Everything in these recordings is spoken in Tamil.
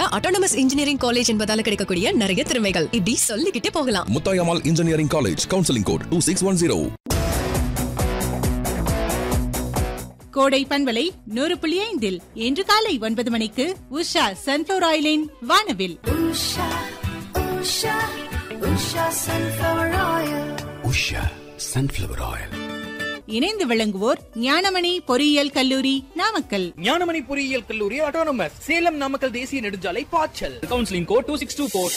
அட்டானமஸ் இன்ஜினியரிங் காலேஜ் என்பதால கிடைக்கக்கூடிய நிறைய திறமைகள் இப்படி சொல்லிக்கிட்டே போகலாம் Muthayammal engineering college counselling code two six one zero Kodai பண்பலை நூறு புள்ளி ஐந்தில் இன்று காலை ஒன்பது மணிக்கு உஷா சன்ஃபிளவர் ஆயிலின் வானவில் Usha, Usha, Usha sunflower oil. Usha sunflower oil இணைந்து விளங்குவோர் ஞானமணி பொறியியல் கல்லூரி நாமக்கல் ஞானமணி பொறியியல் கல்லூரி ஆட்டோனமஸ் சேலம் நாமக்கல் தேசிய நெடுஞ்சாலை பாய்ச்சல் counselling code two six two four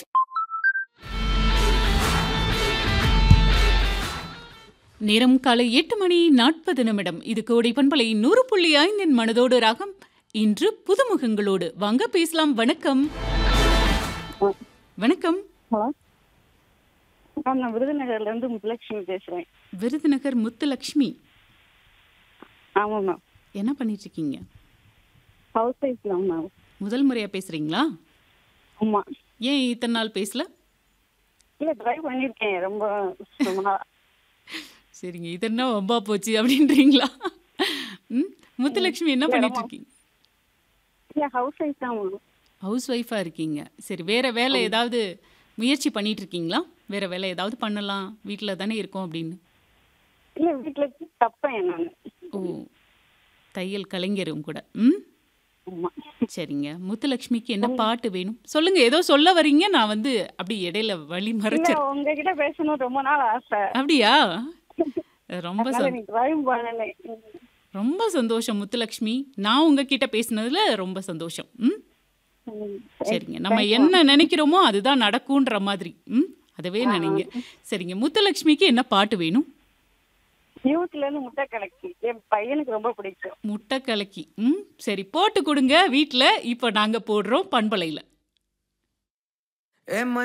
நேரம் காலை எட்டு மணி நாற்பது நிமிடம் இது கோடை பண்பலை நூறு புள்ளி ஐந்தின் மனதோடு ராகம் இன்று புதுமுகங்களோடு வாங்க பேசலாம் வணக்கம் வணக்கம் ஹலோ மேம் நான் விருதுநகர்ல இருந்து முத்துலட்சுமி பேசுறேன் விருதுநகர் முத்துலக்ஷ்மி ஆமா மேம் என்ன பண்ணிட்டு இருக்கீங்க ஹவுஸ் ஒய்ஃப் தான் மேம் முதல் முறையா பேசுறீங்களா ஆமா ஏன் இத்தனை நாள் பேசல இல்ல ட்ரை பண்ணிருக்கேன் ரொம்ப ரொம்ப நாளா. சரிங்க இதென்ன வம்பா போச்சு அப்படின்றீங்களா ம் முத்துலக்ஷ்மி என்ன பண்ணிட்டு இருக்கீங்க இல்ல ஹவுஸ் ஒய்ஃப் தான் மேம் ஹவுஸ் ஒய்ஃபா இருக்கீங்க சரி வேற வேலை ஏதாவது முயற்சி பண்ணிட்டு இருக்கீங்களா வேற வேலை ஏதாவது பண்ணலாம் வீட்டில் தானே இருக்கோம் அப்படின்னு இல்ல வீட்டுல தப்பேன் நான் ஓ தையல் கலைஞரும் கூட ம் ஆமா சரிங்க முத்துலக்ஷ்மிக்கு என்ன பாட்டு வேணும் சொல்லுங்க ஏதோ சொல்ல வரீங்க நான் வந்து அப்படி இடையில வழி இல்ல மறைச்சேன் உங்ககிட்ட பேசணும் ரொம்ப நாள் ஆசை அப்படியா ரொம்ப அதனால சந்தோஷம் நீ ட்ரை பண்ணலை ரொம்ப சந்தோஷம் முத்துலக்ஷ்மி நான் உங்ககிட்ட பேசினதுல ரொம்ப சந்தோஷம் ம் ம், சரிங்க நம்ம என்ன நினைக்கிறோமோ அதுதான் நடக்கும்ன்ற மாதிரி ம் அதவே நினைங்க சரிங்க முத்துலக்ஷ்மிக்கு என்ன பாட்டு வேணும் யூத்ல இருந்து முட்டை கலக்கி என் பையனுக்கு ரொம்ப பிடிக்கும் முட்டை கலக்கி ம் சரி போட்டு கொடுங்க வீட்டில் இப்போ நாங்கள் போடுறோம் பண்பலையில்